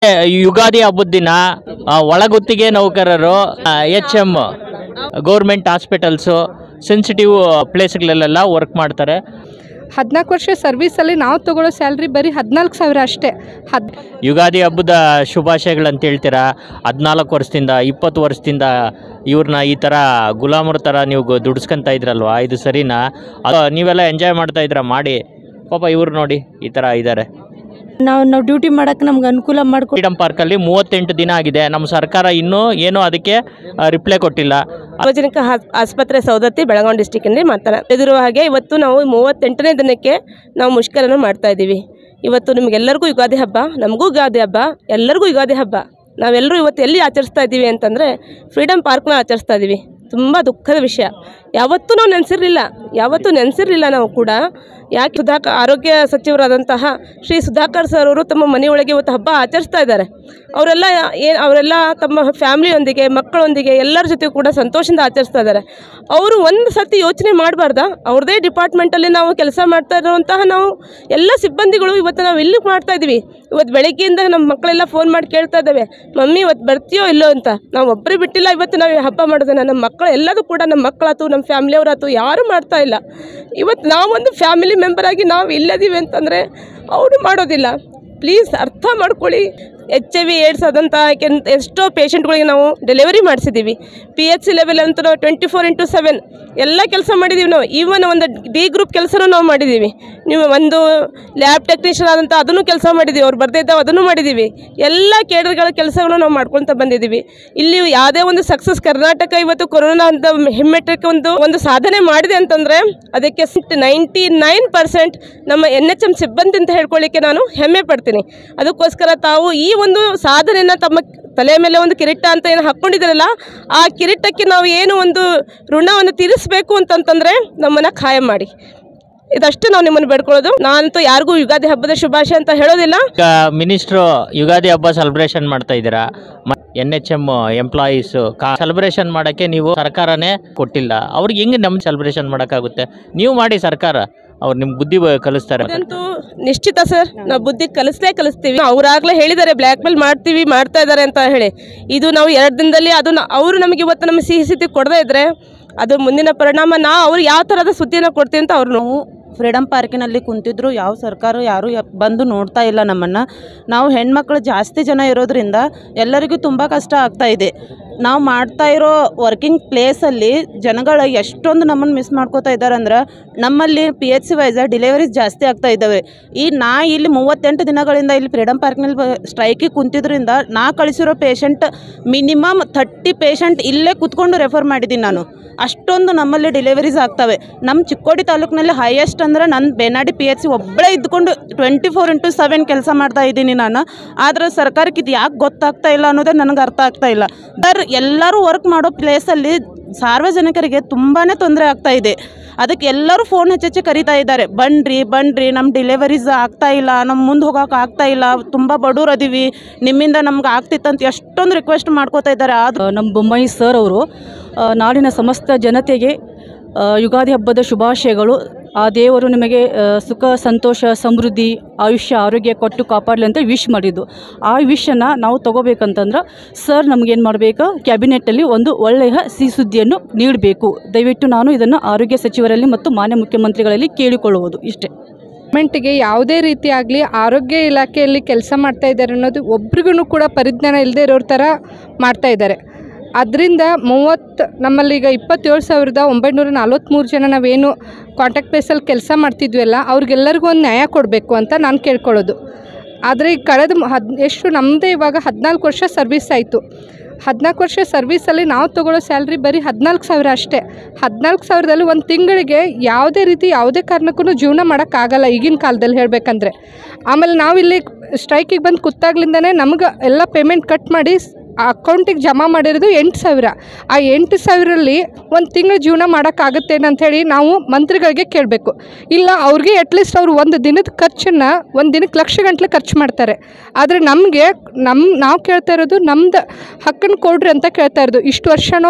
ಯುಗಾದಿ ಹಬ್ಬದ ದಿನ ಆ, ಒಳಗುತ್ತಿಗೆ ನೌಕರರು H M government hospitals sensitive ಪ್ಲೇಸ್ಗಳಲ್ಲೆಲ್ಲ ವರ್ಕ್ ಮಾಡ್ತಾರೆ ಹದಿನಾಲ್ಕು ವರ್ಷ ಸರ್ವೀಸಲ್ಲಿ ನಾವು ತಗೊಳ್ಳೋ ಸ್ಯಾಲ್ರಿ ಬರೀ ಹದಿನಾಲ್ಕು ಸಾವಿರ ಅಷ್ಟೇ ಹದ್ ಯುಗಾದಿ ಹಬ್ಬದ ಶುಭಾಶಯಗಳಂತ ಹೇಳ್ತೀರಾ ಹದಿನಾಲ್ಕು ವರ್ಷದಿಂದ ಇಪ್ಪತ್ತು ವರ್ಷದಿಂದ ಇವ್ರನ್ನ ಈ ಥರ ಗುಲಾಮರ ಥರ ನೀವು ಗು- ದುಡಿಸ್ಕೊಂತ ಇದ್ರಲ್ವಾ ಇದು ಸರಿನಾ ಅದು ನೀವೆಲ್ಲ ಎಂಜಾಯ್ ಮಾಡ್ತಾ ಇದ್ರ ಮಾಡಿ ಪಾಪ ಇವ್ರು ನೋಡಿ ಈ ಥರ ಇದ್ದಾರೆ ನಾವು ನಾವು ಡ್ಯೂಟಿ ಮಾಡಕ್ಕೆ ನಮ್ಗೆ ಅನುಕೂಲ ಮಾಡ್ಕೊ ಫ್ರೀಡಮ್ ಪಾರ್ಕಲ್ಲಿ ಮೂವತ್ತೆಂಟು ದಿನ ಆಗಿದೆ ನಮ್ಮ ಸರ್ಕಾರ ಇನ್ನೂ ಏನೂ ಅದಕ್ಕೆ ರಿಪ್ಲೈ ಕೊಟ್ಟಿಲ್ಲ ಸಾರ್ವಜನಿಕ ಹಾಸ್- ಆಸ್ಪತ್ರೆ ಸೌದತ್ತಿ ಬೆಳಗಾವಿ ಡಿಸ್ಟಿಕ್ನಲ್ಲಿ ಮಾತನಾಡ್ತಿರುವ ಹಾಗೆ ಇವತ್ತು ನಾವು ಮೂವತ್ತೆಂಟನೇ ದಿನಕ್ಕೆ ನಾವು ಮುಷ್ಕರನ್ನು ಮಾಡ್ತಾ ಇದ್ದೀವಿ ಇವತ್ತು ನಿಮಗೆಲ್ಲರಿಗೂ ಯುಗಾದಿ ಹಬ್ಬ ನಮಗೂ ಯುಗಾದಿ ಹಬ್ಬ ಎಲ್ಲರಿಗೂ ಯುಗಾದಿ ಹಬ್ಬ ನಾವೆಲ್ಲರೂ ಇವತ್ತು ಎಲ್ಲಿ ಆಚರಿಸ್ತಾ ಇದ್ದೀವಿ ಅಂತಂದರೆ ಫ್ರೀಡಮ್ ಪಾರ್ಕ್ನ ಆಚರಿಸ್ತಾ ಇದ್ದೀವಿ ತುಂಬ ದುಃಖದ ವಿಷಯ ಯಾವತ್ತೂ ನಾವು ನೆನೆಸಿರಲಿಲ್ಲ ಯಾವತ್ತೂ ನೆನೆಸಿರಲಿಲ್ಲ ನಾವು ಕೂಡ ಯಾಕೆ ಸುಧಾಕರ್ ಆರೋಗ್ಯ ಸಚಿವರಾದಂತಹ ಶ್ರೀ ಸುಧಾಕರ್ ಸರ್ ಅವರು ತಮ್ಮ ಮನೆಯೊಳಗೆ ಇವತ್ತು ಹಬ್ಬ ಆಚರಿಸ್ತಾ ಇದ್ದಾರೆ ಅವರೆಲ್ಲ ಏನು ಅವರೆಲ್ಲ ತಮ್ಮ ಫ್ಯಾಮ್ಲಿಯೊಂದಿಗೆ ಮಕ್ಕಳೊಂದಿಗೆ ಎಲ್ಲರ ಜೊತೆ ಕೂಡ ಸಂತೋಷದಿಂದ ಆಚರಿಸ್ತಾ ಇದ್ದಾರೆ ಅವರು ಒಂದು ಸತಿ ಯೋಚನೆ ಮಾಡಬಾರ್ದಾ ಅವ್ರದ್ದೇ ಡಿಪಾರ್ಟ್ಮೆಂಟಲ್ಲಿ ನಾವು ಕೆಲಸ ಮಾಡ್ತಾ ಇರುವಂತಹ ನಾವು ಎಲ್ಲ ಸಿಬ್ಬಂದಿಗಳು ಇವತ್ತು ನಾವು ಇಲ್ಲಿ ಮಾಡ್ತಾ ಇದ್ದೀವಿ ಇವತ್ತು ಬೆಳಗ್ಗೆಯಿಂದ ನಮ್ಮ ಮಕ್ಕಳೆಲ್ಲ ಫೋನ್ ಮಾಡಿ ಕೇಳ್ತಾ ಇದ್ದಾವೆ ಮಮ್ಮಿ ಇವತ್ತು ಬರ್ತೀಯೋ ಇಲ್ಲೋ ಅಂತ ನಾವು ಒಬ್ಬರೇ ಬಿಟ್ಟಿಲ್ಲ ಇವತ್ತು ನಾವು ಈ ಹಬ್ಬ ಮಾಡೋದನ್ನ ನಮ್ಮ ಮಕ್ಕಳು ಎಲ್ಲದೂ ಕೂಡ ನಮ್ಮ ಮಕ್ಕಳಾತು ನಮ್ಮ ಫ್ಯಾಮಿಲಿಯವರಾತು ಯಾರೂ ಮಾಡ್ತಾ ಇಲ್ಲ ಇವತ್ತು ನಾವೊಂದು ಫ್ಯಾಮಿಲಿ ಮೆಂಬರ್ ಆಗಿ ನಾವು ಇಲ್ಲದೀವಿ ಅಂತಂದರೆ ಅವರು ಮಾಡೋದಿಲ್ಲ ಪ್ಲೀಸ್ ಅರ್ಥ ಮಾಡ್ಕೊಳ್ಳಿ ಎಚ್ ಐ ವಿ ಏಡ್ಸ್ ಆದಂಥ ಕೆನ್ ಎಷ್ಟೋ ಪೇಷಂಟ್ಗಳಿಗೆ ನಾವು ಡೆಲಿವರಿ ಮಾಡಿಸಿದ್ದೀವಿ ಪಿ ಎಚ್ ಸಿ ಲೆವೆಲ್ ಅಂತೂ ನಾವು ಟ್ವೆಂಟಿ ಫೋರ್ ಇಂಟು ಸೆವೆನ್ ಎಲ್ಲ ಕೆಲಸ ಮಾಡಿದ್ದೀವಿ ನಾವು ಈವನ್ ಒಂದು ಡಿ ಗ್ರೂಪ್ ಕೆಲಸನೂ ನಾವು ಮಾಡಿದ್ದೀವಿ ನೀವು ಒಂದು ಲ್ಯಾಬ್ ಟೆಕ್ನಿಷಿಯನ್ ಆದಂಥ ಅದನ್ನು ಕೆಲಸ ಮಾಡಿದ್ದೀವಿ ಅವ್ರು ಬರ್ದೇ ಇದ್ದಾವೆ ಅದನ್ನು ಮಾಡಿದ್ದೀವಿ ಎಲ್ಲ ಕೇಡರ್ಗಳ ಕೆಲಸಗಳನ್ನು ನಾವು ಮಾಡ್ಕೊಳ್ತಾ ಬಂದಿದ್ದೀವಿ ಇಲ್ಲಿ ಯಾವುದೇ ಒಂದು ಸಕ್ಸಸ್ ಕರ್ನಾಟಕ ಇವತ್ತು ಕೊರೋನಾ ಅಂತ ಹೆಮ್ಮೆಟ್ಟಕ್ಕೆ ಒಂದು ಒಂದು ಸಾಧನೆ ಮಾಡಿದೆ ಅಂತಂದರೆ ಅದಕ್ಕೆ ನೈಂಟಿ ನೈನ್ ಪರ್ಸೆಂಟ್ ನಮ್ಮ ಎನ್ ಎಚ್ ಎಮ್ ಸಿಬ್ಬಂದಿ ಅಂತ ಹೇಳ್ಕೊಳ್ಳಿಕ್ಕೆ ನಾನು ಹೆಮ್ಮೆ ಪಡ್ತೀನಿ ಅದಕ್ಕೋಸ್ಕರ ತಾವು ಈ ಒಂದು ಸಾಧನೆಯನ್ನು ತಮ್ಮ ತಲೆ ಮೇಲೆ ಒಂದು ಕಿರೀಟ ಅಂತ ಏನು ಹಾಕ್ಕೊಂಡಿದ್ದೀರಲ್ಲ ಆ ಕಿರೀಟಕ್ಕೆ ನಾವು ಏನು ಒಂದು ಋಣವನ್ನು ತೀರಿಸಬೇಕು ಅಂತಂತಂದರೆ ನಮ್ಮನ್ನು ಖಾಯಂ ಮಾಡಿ ಇದಷ್ಟು ನಾವು ನಿಮ್ಮನ್ನು ಬೇಡ್ಕೊಳ್ಳೋದು ನಾನಂತೂ ಯಾರಿಗೂ ಯುಗಾದಿ ಹಬ್ಬದ ಶುಭಾಶಯ ಅಂತ ಹೇಳೋದಿಲ್ಲ ಈಗ ಮಿನಿಸ್ಟ್ರು ಯುಗಾದಿ ಹಬ್ಬ ಸೆಲೆಬ್ರೇಷನ್ ಮಾಡ್ತಾ ಇದ್ದೀರಾ ಎನ್ ಎಚ್ ಎಮ್ ಎಂಪ್ಲಾಯೀಸು ಕಾ ಸೆಲೆಬ್ರೇಷನ್ ಮಾಡೋಕ್ಕೆ ನೀವು ಸರ್ಕಾರನೇ ಕೊಟ್ಟಿಲ್ಲ ಅವ್ರಿಗೆ ಹೆಂಗೆ ನಮ್ಮ ಸೆಲೆಬ್ರೇಷನ್ ಮಾಡೋಕ್ಕಾಗುತ್ತೆ ನೀವು ಮಾಡಿ ಸರ್ಕಾರ ಅವ್ರು ನಿಮ್ಗೆ ಬುದ್ಧಿ ಬ- ಕಲಿಸ್ತಾರೆ ಅದಂತೂ ನಿಶ್ಚಿತ ಸರ್ ನಾವು ಬುದ್ಧಿ ಕಲಿಸ್ಲೇ ಕಲಿಸ್ತೀವಿ ಅವರಾಗಲೇ ಹೇಳಿದ್ದಾರೆ ಬ್ಲ್ಯಾಕ್ ಮೇಲ್ ಮಾಡ್ತೀವಿ ಮಾಡ್ತಾ ಇದ್ದಾರೆ ಅಂತ ಹೇಳಿ ಇದು ನಾವು ಎರಡು ದಿನದಲ್ಲಿ ಅದು ಅವರು ನಮಗೆ ಇವತ್ತು ನಮ್ಮ ಸಿಹಿ ಸ್ಥಿತಿ ಕೊಡದೇ ಇದ್ರೆ ಅದು ಮುಂದಿನ ಪರಿಣಾಮ ನಾವು ಅವ್ರಿಗೆ ಯಾವ ಥರದ ಸುದ್ದಿನ ಕೊಡ್ತೀವಿ ಅಂತ ಅವ್ರು ನಾವು ಫ್ರೀಡಮ್ ಪಾರ್ಕಿನಲ್ಲಿ ಕುಂತಿದ್ರು ಯಾವ ಸರ್ಕಾರ ಯಾರು ಯ- ಬಂದು ನೋಡ್ತಾ ಇಲ್ಲ ನಮ್ಮನ್ನು ನಾವು ಹೆಣ್ಮಕ್ಳು ಜಾಸ್ತಿ ಜನ ಇರೋದ್ರಿಂದ ಎಲ್ಲರಿಗೂ ತುಂಬ ಕಷ್ಟ ಆಗ್ತಾ ಇದೆ ನಾವು ಮಾಡ್ತಾ ಇರೋ ವರ್ಕಿಂಗ್ ಪ್ಲೇಸಲ್ಲಿ ಜನಗಳು ಎಷ್ಟೊಂದು ನಮ್ಮನ್ನು ಮಿಸ್ ಮಾಡ್ಕೋತಾ ಇದ್ದಾರೆ ಅಂದ್ರೆ ನಮ್ಮಲ್ಲಿ P H C wise deliveries ಜಾಸ್ತಿ ಆಗ್ತಾ ಇದ್ದಾವೆ ಈ ನಾ ಇಲ್ಲಿ ಮೂವತ್ತೆಂಟು ದಿನಗಳಿಂದ ಇಲ್ಲಿ ಫ್ರೀಡಮ್ ಪಾರ್ಕ್ನಲ್ಲಿ ಸ್ಟ್ರೈಕಿಗೆ ಕುಂತಿದ್ರಿಂದ ನಾ ಕಳಿಸಿರೋ ಪೇಷಂಟ್ ಮಿನಿಮಮ್ ಥರ್ಟಿ ಪೇಷಂಟ್ ಇಲ್ಲೇ ಕುತ್ಕೊಂಡು ರೆಫರ್ ಮಾಡಿದ್ದೀನಿ ನಾನು ಅಷ್ಟೊಂದು ನಮ್ಮಲ್ಲಿ ಡೆಲಿವರೀಸ್ ಆಗ್ತವೆ ನಮ್ಮ ಚಿಕ್ಕೋಡಿ ತಾಲೂಕಿನಲ್ಲಿ ಹೈಯೆಸ್ಟ್ ಅಂದರೆ ನನ್ನ ಬೇನಾಡಿ ಪಿ ಎಚ್ ಸಿ ಒಬ್ಬಳೇ ಇದ್ಕೊಂಡು ಟ್ವೆಂಟಿ ಫೋರ್ ಇಂಟು ಸೆವೆನ್ ಕೆಲಸ ಮಾಡ್ತಾ ಇದ್ದೀನಿ ನಾನು ಆದರೆ ಸರ್ಕಾರಕ್ಕೆ ಇದು ಯಾಕೆ ಗೊತ್ತಾಗ್ತಾ ಇಲ್ಲ ಅನ್ನೋದೇ ನನಗೆ ಅರ್ಥ ಆಗ್ತಾ ಇಲ್ಲ ದರ್ ಎಲ್ಲರೂ ವರ್ಕ್ ಮಾಡೋ ಪ್ಲೇಸಲ್ಲಿ ಸಾರ್ವಜನಿಕರಿಗೆ ತುಂಬಾ ತೊಂದರೆ ಆಗ್ತಾ ಇದೆ ಅದಕ್ಕೆ ಎಲ್ಲರೂ ಫೋನ್ ಹಚ್ಚಿ ಕರಿತಾ ಇದ್ದಾರೆ ಬನ್ರಿ ಬನ್ರಿ ನಮ್ಮ ಡೆಲಿವರೀಸ್ ಆಗ್ತಾ ಇಲ್ಲ ನಮ್ಮ ಮುಂದೆ ಹೋಗೋಕೆ ಆಗ್ತಾ ಇಲ್ಲ ತುಂಬ ಬಡವ್ರು ಅದೀವಿ ನಿಮ್ಮಿಂದ ನಮ್ಗೆ ಆಗ್ತಿತ್ತಂತ ಎಷ್ಟೊಂದು ರಿಕ್ವೆಸ್ಟ್ ಮಾಡ್ಕೋತಾ ಇದ್ದಾರೆ ಆದರೂ ನಮ್ಮ ಬೊಮ್ಮಾಯಿ ಸರ್ ಅವರು ಆ, ನಾಡಿನ ಸಮಸ್ತ ಜನತೆಗೆ ಆ, ಯುಗಾದಿ ಹಬ್ಬದ ಶುಭಾಶಯಗಳು ಆ ದೇವರು ನಿಮಗೆ ಆ, ಸುಖ ಸಂತೋಷ ಸಮೃದ್ಧಿ ಆಯುಷ್ಯ ಆರೋಗ್ಯ ಕೊಟ್ಟು ಕಾಪಾಡಲಿ ಅಂತ ವಿಶ್ ಮಾಡಿದ್ದು ಆ ವಿಶನ್ನು ನಾವು ತಗೋಬೇಕಂತಂದ್ರೆ ಸರ್ ನಮಗೇನು ಮಾಡಬೇಕು ಕ್ಯಾಬಿನೆಟ್ಟಲ್ಲಿ ಒಂದು ಒಳ್ಳೆಯ ಸಿಹಿ ಸುದ್ದಿಯನ್ನು ನೀಡಬೇಕು ದಯವಿಟ್ಟು ನಾನು ಇದನ್ನು ಆರೋಗ್ಯ ಸಚಿವರಲ್ಲಿ ಮತ್ತು ಮಾನ್ಯ ಮುಖ್ಯಮಂತ್ರಿಗಳಲ್ಲಿ ಕೇಳಿಕೊಳ್ಳುವುದು ಇಷ್ಟೇ ಗೌರ್ಮೆಂಟಿಗೆ ಯಾವುದೇ ರೀತಿ ಆಗಲಿ ಆರೋಗ್ಯ ಇಲಾಖೆಯಲ್ಲಿ ಕೆಲಸ ಮಾಡ್ತಾ ಇದ್ದಾರೆ ಅನ್ನೋದು ಒಬ್ರಿಗೂ ಕೂಡ ಪರಿಜ್ಞಾನ ಇಲ್ಲದೆ ಇರೋರ ಥರ ಮಾಡ್ತಾ ಇದ್ದಾರೆ ಅದರಿಂದ ಮೂವತ್ತು ನಮ್ಮಲ್ಲಿ ಈಗ ಇಪ್ಪತ್ತೇಳು ಸಾವಿರದ ಒಂಬೈನೂರ ನಲ್ವತ್ತ್ಮೂರು ಜನ ನಾವೇನು ಕಾಂಟ್ಯಾಕ್ಟ್ ಬೇಸಲ್ಲಿ ಕೆಲಸ ಮಾಡ್ತಿದ್ವಲ್ಲ ಅವ್ರಿಗೆಲ್ಲರಿಗೂ ಒಂದು ನ್ಯಾಯ ಕೊಡಬೇಕು ಅಂತ ನಾನು ಕೇಳ್ಕೊಳ್ಳೋದು ಆದರೆ ಈಗ ಕಳೆದ ಮ- ಹದ್ ಎಷ್ಟು ನಮ್ಮದೇ ಇವಾಗ ಹದಿನಾಲ್ಕು ವರ್ಷ ಸರ್ವಿಸ್ ಆಯಿತು ಹದಿನಾಲ್ಕು ವರ್ಷ ಸರ್ವಿಸಲ್ಲಿ ನಾವು ತೊಗೊಳ್ಳೋ ಸ್ಯಾಲ್ರಿ ಬರೀ ಹದಿನಾಲ್ಕು ಸಾವಿರ ಅಷ್ಟೇ ಹದಿನಾಲ್ಕು ಸಾವಿರದಲ್ಲಿ ಒಂದು ತಿಂಗಳಿಗೆ ಯಾವುದೇ ರೀತಿ ಯಾವುದೇ ಕಾರಣಕ್ಕೂ ಜೀವನ ಮಾಡೋಕ್ಕಾಗಲ್ಲ ಈಗಿನ ಕಾಲದಲ್ಲಿ ಹೇಳಬೇಕಂದ್ರೆ ಆಮೇಲೆ ನಾವಿಲ್ಲಿ ಸ್ಟ್ರೈಕಿಗೆ ಬಂದು ಕೂತಾಗ್ಲಿಂದನೇ ನಮ್ಗೆ ಎಲ್ಲ ಪೇಮೆಂಟ್ ಕಟ್ ಮಾಡಿ ಅಕೌಂಟಿಗೆ ಜಮಾ ಮಾಡಿರೋದು ಎಂಟು ಸಾವಿರ ಆ ಎಂಟು ಸಾವಿರಲ್ಲಿ ಒಂದು ತಿಂಗಳು ಜೀವನ ಮಾಡೋಕ್ಕಾಗುತ್ತೇನೆ ಅಂಥೇಳಿ ನಾವು ಮಂತ್ರಿಗಳಿಗೆ ಕೇಳಬೇಕು ಇಲ್ಲ ಅವ್ರಿಗೆ ಅಟ್ಲೀಸ್ಟ್ ಅವರು ಒಂದು ದಿನದ ಖರ್ಚನ್ನು ಒಂದು ದಿನಕ್ಕೆ ಲಕ್ಷ ಗಂಟ್ಲೆ ಖರ್ಚು ಮಾಡ್ತಾರೆ ಆದರೆ ನಮಗೆ ನಮ್ಮ ನಾವು ಕೇಳ್ತಾ ಇರೋದು ನಮ್ದು ಹಕ್ಕನ್ನು ಕೊಡ್ರಿ ಅಂತ ಕೇಳ್ತಾ ಇರೋದು ಇಷ್ಟು ವರ್ಷ ನಾವು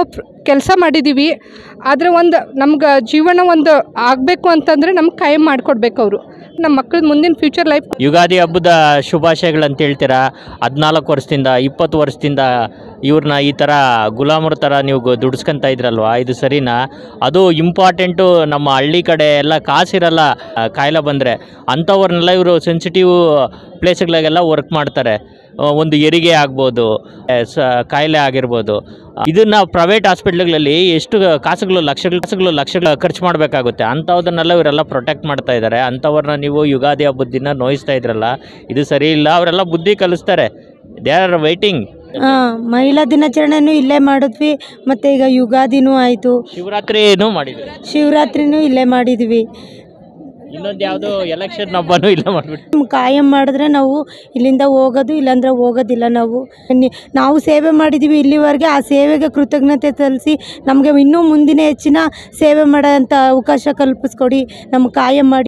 ಕೆಲಸ ಮಾಡಿದ್ದೀವಿ ಆದರೆ ಒಂದು ನಮ್ಗೆ ಜೀವನ ಒಂದು ಆಗಬೇಕು ಅಂತಂದರೆ ನಮ್ಗೆ ಕಾಯಂ ಮಾಡಿಕೊಡ್ಬೇಕು ಅವರು ನಮ್ಮ ಮಕ್ಕಳ ಮುಂದಿನ ಫ್ಯೂಚರ್ ಲೈಫ್ ಯುಗಾದಿ ಹಬ್ಬದ ಶುಭಾಶಯಗಳಂತ ಹೇಳ್ತೀರಾ ಹದಿನಾಲ್ಕು ವರ್ಷದಿಂದ ಇಪ್ಪತ್ತು ವರ್ಷದಿಂದ ಇವ್ರನ್ನ ಈ ಥರ ಗುಲಾಮರ ಥರ ನೀವು ಗೊ- ದುಡಿಸ್ಕೊಂತ ಇದ್ರಲ್ವಾ ಇದು ಸರಿನಾ ಅದು ಇಂಪಾರ್ಟೆಂಟು ನಮ್ಮ ಹಳ್ಳಿ ಕಡೆ ಎಲ್ಲ ಕಾಸಿರಲ್ಲ ಆ, ಕಾಯಿಲೆ ಬಂದರೆ ಅಂಥವ್ರನ್ನೆಲ್ಲ ಇವರು ಸೆನ್ಸಿಟಿವ್ ಪ್ಲೇಸ್ಗಳಿಗೆಲ್ಲ ವರ್ಕ್ ಮಾಡ್ತಾರೆ ಆ, ಒಂದು ಹೆರಿಗೆ ಆಗ್ಬೋದು ಆ, ಸ ಕಾಯಿಲೆ ಆಗಿರ್ಬೋದು ಇದನ್ನು ಪ್ರೈವೇಟ್ ಹಾಸ್ಪಿಟ್ಲ್ಗಳಲ್ಲಿ ಎಷ್ಟು ಕಾಸುಗಳು ಲಕ್ಷಗಳು ಕಾಸುಗಳು ಲಕ್ಷಗಳು ಖರ್ಚು ಮಾಡಬೇಕಾಗುತ್ತೆ ಅಂಥವುದನ್ನೆಲ್ಲ ಇವರೆಲ್ಲ ಪ್ರೊಟೆಕ್ಟ್ ಮಾಡ್ತಾ ಇದ್ದಾರೆ ಅಂಥವ್ರನ್ನ ನೀವು ಯುಗಾದಿ ಹಬ್ಬದ ದಿನ ನೋಯಿಸ್ತಾ ಇದ್ರಲ್ಲ ಇದು ಸರಿ ಇಲ್ಲ ಅವರೆಲ್ಲ ಬುದ್ಧಿ ಕಲಿಸ್ತಾರೆ ದೇ ಆರ್ ವೈಟಿಂಗ್ ಹಾಂ ಮಹಿಳಾ ದಿನಾಚರಣೆನೂ ಇಲ್ಲೇ ಮಾಡಿದ್ವಿ ಮತ್ತು ಈಗ ಯುಗಾದಿನೂ ಆಯಿತು ಶಿವರಾತ್ರಿನೂ ಮಾಡಿದ್ರು ಶಿವರಾತ್ರಿನೂ ಇಲ್ಲೇ ಮಾಡಿದ್ವಿ ಇನ್ನೊಂದು ಯಾವುದೋ ಎಲೆಕ್ಷನ್ ಹಬ್ಬನೂ ಇಲ್ಲ ಮಾಡಿಬಿಟ್ಟು ನಮ್ಗ್ ಕಾಯಂ ಮಾಡಿದ್ರೆ ನಾವು ಇಲ್ಲಿಂದ ಹೋಗೋದು ಇಲ್ಲಾಂದ್ರೆ ಹೋಗೋದಿಲ್ಲ ನಾವು ನಿ- ನಾವು ಸೇವೆ ಮಾಡಿದ್ದೀವಿ ಇಲ್ಲಿವರೆಗೆ ಆ ಸೇವೆಗೆ ಕೃತಜ್ಞತೆ ಸಲ್ಲಿಸಿ ನಮಗೆ ಇನ್ನೂ ಮುಂದಿನ ಹೆಚ್ಚಿನ ಸೇವೆ ಮಾಡೋಂಥ ಅವಕಾಶ ಕಲ್ಪಿಸ್ಕೊಡಿ ನಮ್ಗೆ ಕಾಯಂ ಮಾಡಿ